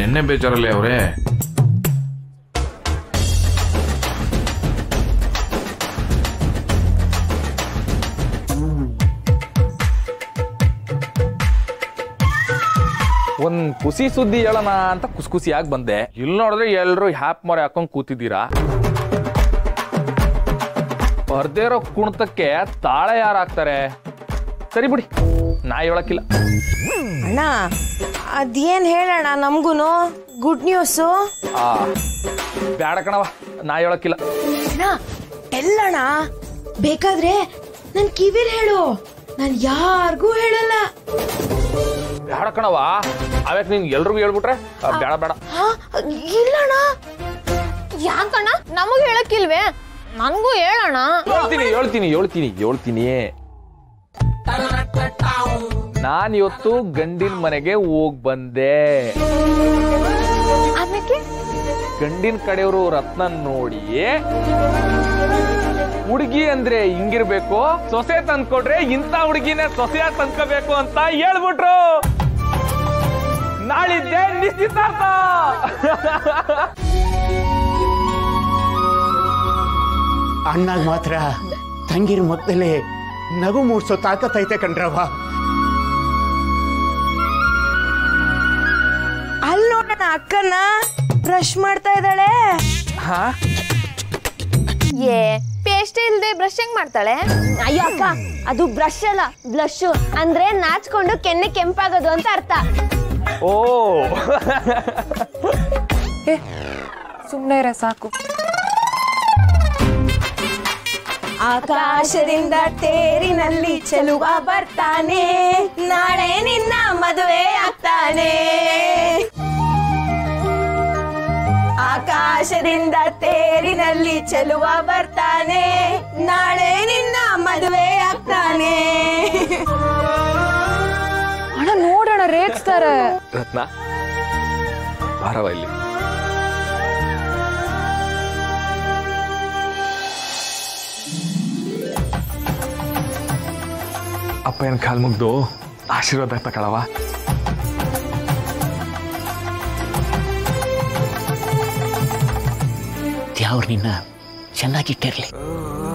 ಎಣ್ಣೆ ಬೇಜಾರಲ್ಲಿ ಅವ್ರೆ ಒಂದ್ ಖುಷಿ ಸುದ್ದಿ ಹೇಳೋಣ ಅಂತ ಖುಷಿ ಖುಷಿಯಾಗಿ ಬಂದೆ ಇಲ್ಲಿ ನೋಡಿದ್ರೆ ಎಲ್ರು ಹ್ಯಾಪ್ ಮೊರೆ ಹಾಕೊಂಡ್ ಕೂತಿದ್ದೀರಾ ಬರ್ದೇ ಇರೋ ಕುಣಿತಕ್ಕೆ ತಾಳ ಯಾರು ಹಾಕ್ತಾರೆ ಸರಿ ಬಿಡಿ ನಾ ಹೇಳಕ್ಕಿಲ್ಲ ಅಣ್ಣ ಅದೇನ್ ಹೇಳೋಣ ನಮ್ಗೂನು ಗುಡ್ ನ್ಯೂಸು ಆ ಬ್ಯಾಡ ಕಣವ ನಾ ಹೇಳಕ್ಕಿಲ್ಲ ಅಣ್ಣ ಎಲ್ಲಣ್ಣ ಬೇಕಾದ್ರೆ ನನ್ ಕಿವಿರ್ ಹೇಳು ನಾನ್ ಯಾರಿಗೂ ಹೇಳಲ್ಲ ಬ್ಯಾಡ ಕಣವ ಅವಾಗ ನೀನ್ ಎಲ್ರಿಗೂ ಹೇಳ್ಬಿಟ್ರೆ ಆ, ಬೇಡ ಬೇಡ ಹಾ ಇಲ್ಲಣ್ಣ ಯಾಕಣ್ಣ ನಮಗ್ ಹೇಳಕ್ಕಿಲ್ವೇ ನನ್ಗೂ ಹೇಳೋಣ ಹೇಳ್ತೀನಿ ಹೇಳ್ತೀನಿ ಹೇಳ್ತೀನಿ ಹೇಳ್ತೀನಿ ನಾನ್ ಇವತ್ತು ಗಂಡಿನ ಮನೆಗೆ ಹೋಗ್ ಬಂದೆ ಆಮೇಲೆ ಗಂಡಿನ ಕಡೆಯವರು ರತ್ನ ನೋಡಿ ಹುಡುಗಿ ಅಂದ್ರೆ ಹಿಂಗಿರ್ಬೇಕು ಸೊಸೆ ತಂದ್ಕೊಟ್ರೆ ಇಂಥ ಹುಡುಗಿನ ಸೊಸೆಯ ತಂದ್ಕೋಬೇಕು ಅಂತ ಹೇಳ್ಬಿಟ್ರು ನಾಳಿದ್ದೆ ನಿಶ್ಚಿತಾರ್ಥ ಅಣ್ಣಾಗ ಮಾತ್ರ ತಂಗಿರ ಮೊದಲೇ ನಗು ಮೂಡ್ಸೋ ತಾಕತ್ತೈತೆ ಕಣ್ರವ ಅಲ್ಲಿ ನೋಡೋಣ ಅಕ್ಕನ ಬ್ರಷ್ ಮಾಡ್ತಾ ಇದ್ದಾಳೆ ಹಾ ಏ ಪೇಸ್ಟ್ ಇಲ್ದೆ ಬ್ರಷ್ ಹೆಂಗ್ ಮಾಡ್ತಾಳೆ ಅಯ್ಯೋ ಅಕ್ಕ ಅದು ಬ್ರಷ್ ಅಲ್ಲ ಬ್ಲಶ್ ಅಂದ್ರೆ ನಾಚ್ಕೊಂಡು ಕೆನ್ನೆ ಕೆಂಪಾಗೋದು ಅಂತ ಅರ್ಥ ಓ ಸುಮ್ಮನೆ ಇರ ಸಾಕು ಆಕಾಶದಿಂದ ತೇರಿನಲ್ಲಿ ಚೆಲುವ ಬರ್ತಾನೆ ನಾಳೆ ನಿನ್ನ ಮದುವೆ ಆಗ್ತಾನೆ ಆಕಾಶದಿಂದ ತೇರಿನಲ್ಲಿ ಚೆಲುವ ಬರ್ತಾನೆ ನಾಳೆ ನಿನ್ನ ಮದುವೆ ಆಗ್ತಾನೆ ಅಣ್ಣ ನೋಡೋಣ ರೇಗಿಸ್ತಾರೆ ರತ್ನ ಬಾರವ ಇಲ್ಲಿ ಅಪ್ಪಯ್ಯನ ಕಾಲ್ ಮುಗ್ದು ಆಶೀರ್ವಾದ ತಗೊಳವ ದೇವ್ರು ನಿನ್ನ ಚೆನ್ನಾಗಿಟ್ಟಿರ್ಲಿ